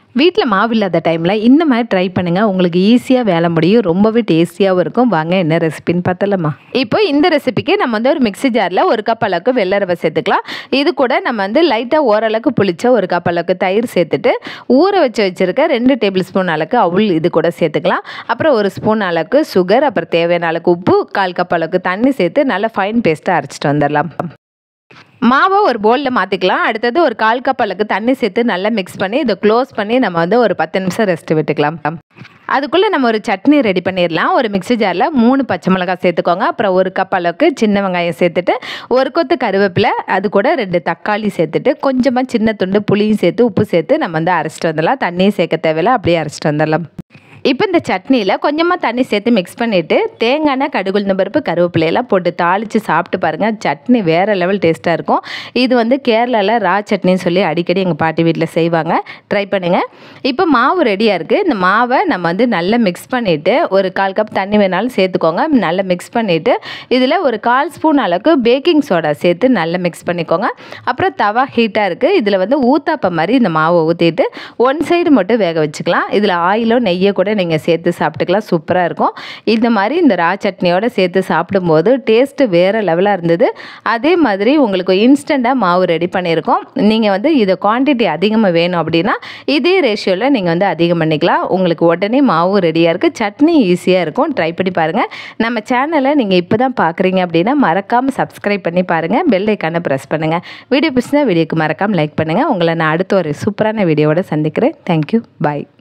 வீட்டில் மாவு இல்லாத டைமில் இந்த மாதிரி ட்ரை பண்ணுங்கள் உங்களுக்கு ஈஸியாக வேலை முடியும் ரொம்பவே டேஸ்டியாகவும் இருக்கும் வாங்க என்ன ரெசிபின்னு பார்த்தலாமா இப்போ இந்த ரெசிபிக்கு நம்ம வந்து ஒரு மிக்ஸி ஜாரில் ஒரு கப் அளவுக்கு வெள்ளை ரவை சேர்த்துக்கலாம் இது கூட நம்ம வந்து லைட்டாக ஓரளவுக்கு புளிச்ச ஒரு கப் அளவுக்கு தயிர் சேர்த்துட்டு ஊற வச்சு வச்சுருக்க ரெண்டு டேபிள் ஸ்பூன் அளவுக்கு அவுள் இது கூட சேர்த்துக்கலாம் அப்புறம் ஒரு ஸ்பூன் அளவுக்கு சுகர் அப்புறம் தேவையான அளவுக்கு உப்பு கால் கப் அளவுக்கு தண்ணி சேர்த்து நல்லா ஃபைன் பேஸ்ட்டாக அரைச்சிட்டு வந்துடலாம் மாவை ஒரு பவுலில் மாற்றிக்கலாம் அடுத்தது ஒரு கால் கப் அளவுக்கு தண்ணி சேர்த்து நல்லா மிக்ஸ் பண்ணி இதை க்ளோஸ் பண்ணி நம்ம வந்து ஒரு பத்து நிமிஷம் ரெஸ்ட் விட்டுக்கலாம் அதுக்குள்ளே நம்ம ஒரு சட்னி ரெடி பண்ணிடலாம் ஒரு மிக்ஸி ஜாரில் மூணு பச்சை மிளகாய் சேர்த்துக்கோங்க அப்புறம் ஒரு கப் அளவுக்கு சின்ன வெங்காயம் சேர்த்துட்டு ஒரு கொத்து கருவேப்பிலை அது கூட ரெண்டு தக்காளி சேர்த்துட்டு கொஞ்சமாக சின்ன துண்டு புளியும் சேர்த்து உப்பு சேர்த்து நம்ம வந்து அரைச்சிட்டு வந்துடலாம் தண்ணியும் சேர்க்க தேவையில்ல அப்படியே அரைச்சிட்டு வந்துடலாம் இப்போ இந்த சட்னியில் கொஞ்சமாக தண்ணி சேர்த்து மிக்ஸ் பண்ணிவிட்டு தேங்காய் கடுகுளுந்த பருப்பு கருவேப்பிலையெல்லாம் போட்டு தாளித்து சாப்பிட்டு பாருங்கள் சட்னி வேறு லெவல் டேஸ்ட்டாக இருக்கும் இது வந்து கேரளாவில் ரா சட்னின்னு சொல்லி அடிக்கடி எங்கள் பாட்டி வீட்டில் செய்வாங்க ட்ரை பண்ணுங்கள் இப்போ மாவு ரெடியாக இருக்குது இந்த மாவை நம்ம வந்து நல்லா மிக்ஸ் பண்ணிவிட்டு ஒரு கால் கப் தண்ணி வேணாலும் சேர்த்துக்கோங்க நல்லா மிக்ஸ் பண்ணிவிட்டு இதில் ஒரு கால் ஸ்பூன் அளவுக்கு பேக்கிங் சோடா சேர்த்து நல்லா மிக்ஸ் பண்ணிக்கோங்க அப்புறம் தவா ஹீட்டாக இருக்குது இதில் வந்து ஊத்தாப்பம் மாதிரி இந்த மாவை ஊற்றிட்டு ஒன் சைடு மட்டும் வேக வச்சுக்கலாம் இதில் ஆயிலோ நெய்யோ கூட நீங்கள் சேர்த்து சாப்பிட்டுக்கலாம் சூப்பராக இருக்கும் இந்த மாதிரி இந்த ரா சட்னியோடு சேர்த்து சாப்பிடும்போது டேஸ்ட்டு வேறு லெவலாக இருந்தது அதே மாதிரி உங்களுக்கு இன்ஸ்டண்ட்டாக மாவு ரெடி பண்ணியிருக்கோம் நீங்கள் வந்து இதை குவான்டிட்டி அதிகமாக வேணும் அப்படின்னா இதே ரேஷியோவில் நீங்கள் வந்து அதிகம் பண்ணிக்கலாம் உங்களுக்கு உடனே மாவு ரெடியாக இருக்குது சட்னி ஈஸியாக இருக்கும் ட்ரை பண்ணி பாருங்கள் நம்ம சேனலை நீங்கள் இப்போ தான் பார்க்குறீங்க அப்படின்னா மறக்காமல் சப்ஸ்கிரைப் பண்ணி பாருங்கள் பெல் ஐக்கானை ப்ரெஸ் பண்ணுங்கள் வீடியோ பிடிச்சினா வீடியோக்கு மறக்காமல் லைக் பண்ணுங்கள் உங்களை நான் அடுத்த ஒரு சூப்பரான வீடியோவோட சந்திக்கிறேன் தேங்க்யூ பாய்